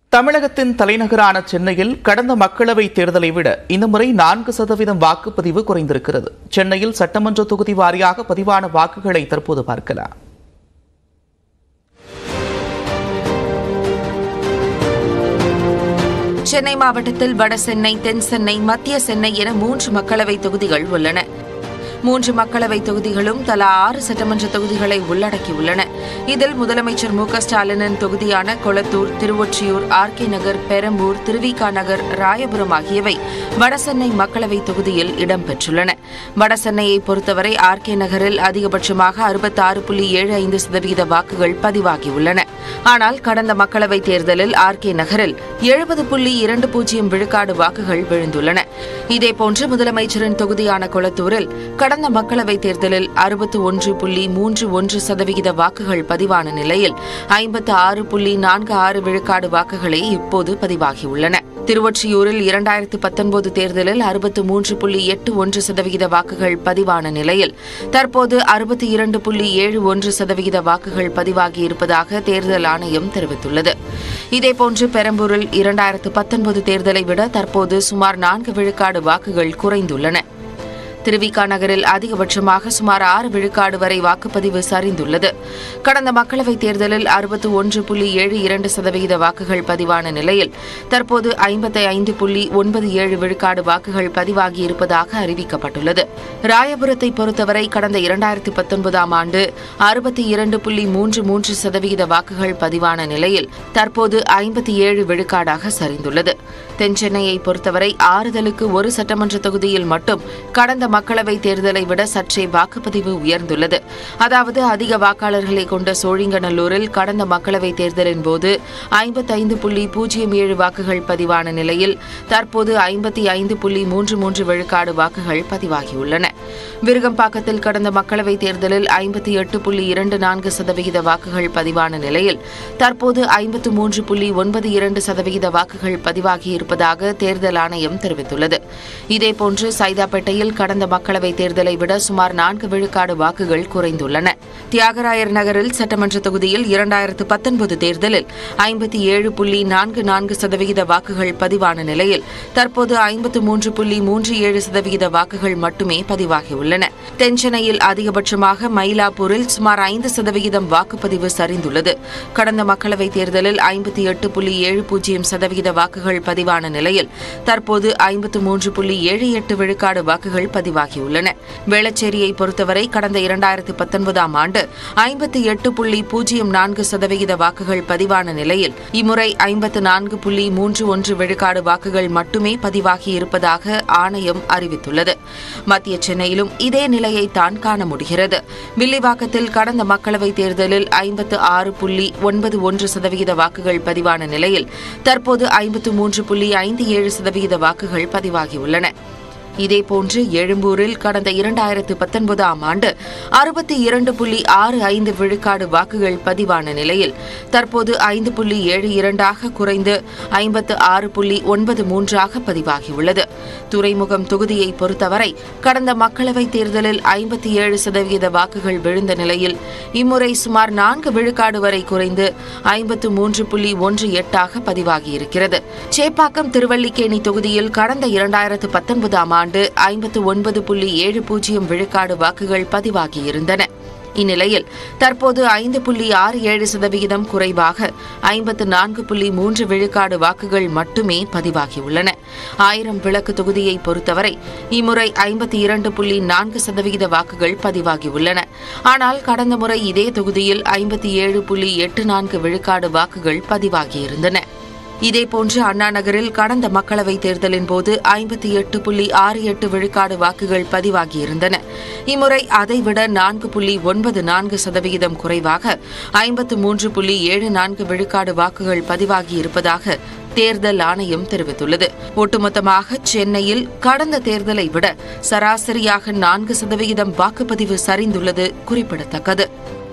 தமிழகத்தின் தலைநகரான சென்னையில் கடந்த மக்களவைத் தேர்தலை விட இந்த முறை நான்கு சதவீதம் வாக்குப்பதிவு குறைந்திருக்கிறது சென்னையில் சட்டமன்ற தொகுதி வாரியாக பதிவான வாக்குகளை தற்போது பார்க்கலாம் சென்னை மாவட்டத்தில் வட சென்னை தென் சென்னை மத்திய சென்னை என மூன்று மக்களவை தொகுதிகள் உள்ளன மூன்று மக்களவை தொகுதிகளும் தலா ஆறு சட்டமன்ற தொகுதிகளை உள்ளடக்கியுள்ளன இதில் முதலமைச்சர் மு க ஸ்டாலினின் தொகுதியான கொளத்தூர் திருவொற்றியூர் ஆர் கே நகர் பெரம்பூர் திருவிகா நகர் ராயபுரம் ஆகியவை வடசென்னை மக்களவை தொகுதியில் இடம்பெற்றுள்ளன வடசென்னையை பொறுத்தவரை ஆர் கே நகரில் அதிகபட்சமாக அறுபத்தாறு புள்ளி ஏழு ஐந்து சதவீத வாக்குகள் பதிவாகியுள்ளன ஆனால் கடந்த மக்களவைத் தேர்தலில் ஆர் கே நகரில் எழுபது புள்ளி இரண்டு பூஜ்ஜியம் விழுக்காடு வாக்குகள் விழுந்துள்ளன இதேபோன்று முதலமைச்சரின் தொகுதியான கொளத்தூரில் கடந்த மக்களவைத் தேர்தலில் அறுபத்து ஒன்று புள்ளி மூன்று ஒன்று சதவிகித வாக்குகள் பதிவான நிலையில் ஐம்பத்து ஆறு புள்ளி நான்கு ஆறு விழுக்காடு வாக்குகளே இப்போது பதிவாகியுள்ளன திருவொற்றியூரில் இரண்டாயிரத்து பத்தொன்பது தேர்தலில் அறுபத்து மூன்று புள்ளி எட்டு ஒன்று சதவிகித வாக்குகள் பதிவான நிலையில் தற்போது அறுபத்தி இரண்டு புள்ளி ஏழு ஒன்று சதவிகித வாக்குகள் பதிவாகியிருப்பதாக தேர்தல் ஆணையம் தெரிவித்துள்ளது இதேபோன்று பெரம்பூரில் இரண்டாயிரத்து பத்தொன்பது தேர்தலை விட தற்போது சுமார் நான்கு விழுக்காடு வாக்குகள் குறைந்துள்ளன திருவிகா நகரில் அதிகபட்சமாக சுமார் ஆறு விழுக்காடு வரை வாக்குப்பதிவு சரிந்துள்ளது கடந்த மக்களவைத் தேர்தலில் அறுபத்து ஒன்று புள்ளி ஏழு இரண்டு சதவிகித வாக்குகள் பதிவான நிலையில் தற்போது ஐம்பத்தி ஐந்து புள்ளி ஒன்பது ஏழு விழுக்காடு வாக்குகள் பதிவாகியிருப்பதாக அறிவிக்கப்பட்டுள்ளது ராயபுரத்தை பொறுத்தவரை கடந்த இரண்டாயிரத்தி பத்தொன்பதாம் ஆண்டு அறுபத்தி இரண்டு புள்ளி மூன்று மூன்று சதவிகித வாக்குகள் பதிவான நிலையில் தற்போது ஐம்பத்தி ஏழு விழுக்காடாக சரிந்துள்ளது தென்சென்னையை பொறுத்தவரை ஆறுதலுக்கு ஒரு சட்டமன்ற தொகுதியில் மட்டும் கடந்த மக்களவைத் தேர்தலை விட சற்றே வாக்குப்பதிவு உயர்ந்துள்ளது அதாவது அதிக வாக்காளர்களை கொண்ட சோழிங்கநல்லூரில் கடந்த மக்களவைத் தேர்தலின் போது ஐம்பத்தைந்து புள்ளி பூஜ்ஜியம் ஏழு வாக்குகள் பதிவான நிலையில் தற்போது ஐம்பத்தி ஐந்து புள்ளி மூன்று மூன்று விழுக்காடு வாக்குகள் பதிவாகியுள்ளன விருகம்பாக்கத்தில் கடந்த மக்களவைத் தேர்தலில் ஐம்பத்தி எட்டு புள்ளி இரண்டு நான்கு சதவிகித வாக்குகள் பதிவான நிலையில் தற்போது ஐம்பத்து மூன்று புள்ளி ஒன்பது இரண்டு சதவிகித வாக்குகள் பதிவாகியிருப்பதாக தேர்தல் ஆணையம் தெரிவித்துள்ளது இதேபோன்று சைதாப்பேட்டையில் கடந்த மக்களவைத் தேர்தலை விட சுமார் நான்கு விழுக்காடு வாக்குகள் குறைந்துள்ளன தியாகராயர் நகரில் சட்டமன்ற தொகுதியில் இரண்டாயிரத்து பத்தொன்பது தேர்தலில் ஐம்பத்தி ஏழு புள்ளி நான்கு நான்கு சதவிகித வாக்குகள் பதிவான நிலையில் தற்போது ஐம்பத்து மூன்று புள்ளி மூன்று ஏழு சதவிகித வாக்குகள் மட்டுமே பதிவாகியுள்ளன தென்சென்னையில் அதிகபட்சமாக மயிலாப்பூரில் சுமார் ஐந்து சதவிகிதம் வாக்குப்பதிவு சரிந்துள்ளது கடந்த மக்களவைத் தேர்தலில் ஐம்பத்தி எட்டு புள்ளி ஏழு பூஜ்ஜியம் சதவிகித வாக்குகள் பதிவான நிலையில் தற்போது ஐம்பத்து மூன்று புள்ளி ஏழு எட்டு விழுக்காடு வாக்குகள் பதிவாகியுள்ளன வேளச்சேரியை பொறுத்தவரை கடந்த இரண்டாயிரத்து பத்தொன்பதாம் ஆண்டு ஐம்பத்தி எட்டு புள்ளி பூஜ்ஜியம் நான்கு சதவிகித வாக்குகள் பதிவான நிலையில் இம்முறை ஐம்பத்து நான்கு புள்ளி மூன்று ஒன்று விழுக்காடு வாக்குகள் மட்டுமே பதிவாகியிருப்பதாக ஆணையம் அறிவித்துள்ளது மத்திய சென்னையிலும் இதே நிலையை தான் காண முடிகிறது வில்லிவாக்கத்தில் கடந்த மக்களவைத் தேர்தலில் ஐம்பத்து ஆறு புள்ளி ஒன்பது ஒன்று சதவிகித வாக்குகள் பதிவான நிலையில் தற்போது ஐம்பத்து மூன்று புள்ளி ஐந்து ஏழு சதவிகித வாக்குகள் பதிவாகியுள்ளன இதேபோன்று எழும்பூரில் கடந்த இரண்டாயிரத்து பத்தொன்பதாம் ஆண்டு அறுபத்தி இரண்டு புள்ளி ஆறு ஐந்து விழுக்காடு வாக்குகள் பதிவான நிலையில் தற்போது ஐந்து புள்ளி ஏழு இரண்டாக குறைந்து ஐம்பத்து ஆறு புள்ளி ஒன்பது மூன்றாக பதிவாகியுள்ளது துறைமுகம் தொகுதியை பொறுத்தவரை கடந்த மக்களவைத் தேர்தலில் ஐம்பத்தி ஏழு சதவீத வாக்குகள் விழுந்த நிலையில் இம்முறை சுமார் நான்கு விழுக்காடு வரை குறைந்து ஐம்பத்து மூன்று புள்ளி ஒன்று எட்டாக பதிவாகியிருக்கிறது சேப்பாக்கம் திருவல்லிக்கேணி தொகுதியில் கடந்த இரண்டாயிரத்து பத்தொன்பதாம் ஆண்டு ஐம்பத்து ஒன்பது புள்ளி ஏழு பூஜ்ஜியம் விழுக்காடு வாக்குகள் பதிவாகியிருந்தன இந்நிலையில் தற்போது ஐந்து புள்ளி ஆறு ஏழு சதவிகிதம் குறைவாக ஐம்பத்து நான்கு புள்ளி மூன்று விழுக்காடு வாக்குகள் மட்டுமே பதிவாகியுள்ளன ஆயிரம் விளக்கு தொகுதியை பொறுத்தவரை இம்முறை ஐம்பத்தி இரண்டு புள்ளி நான்கு சதவிகித வாக்குகள் பதிவாகியுள்ளன ஆனால் கடந்த முறை இதே தொகுதியில் ஐம்பத்தி ஏழு புள்ளி எட்டு நான்கு விழுக்காடு வாக்குகள் பதிவாகியிருந்தன இதேபோன்று அண்ணா நகரில் கடந்த மக்களவைத் தேர்தலின் போது ஐம்பத்தி எட்டு புள்ளி ஆறு எட்டு விழுக்காடு வாக்குகள் பதிவாகியிருந்தன இம்முறை அதைவிட நான்கு புள்ளி ஒன்பது நான்கு சதவிகிதம் குறைவாக ஐம்பத்து மூன்று புள்ளி ஏழு நான்கு விழுக்காடு வாக்குகள் பதிவாகியிருப்பதாக தேர்தல் ஆணையம் தெரிவித்துள்ளது ஒட்டுமொத்தமாக சென்னையில் கடந்த தேர்தலை விட சராசரியாக நான்கு சதவிகிதம் வாக்குப்பதிவு சரிந்துள்ளது குறிப்பிடத்தக்கது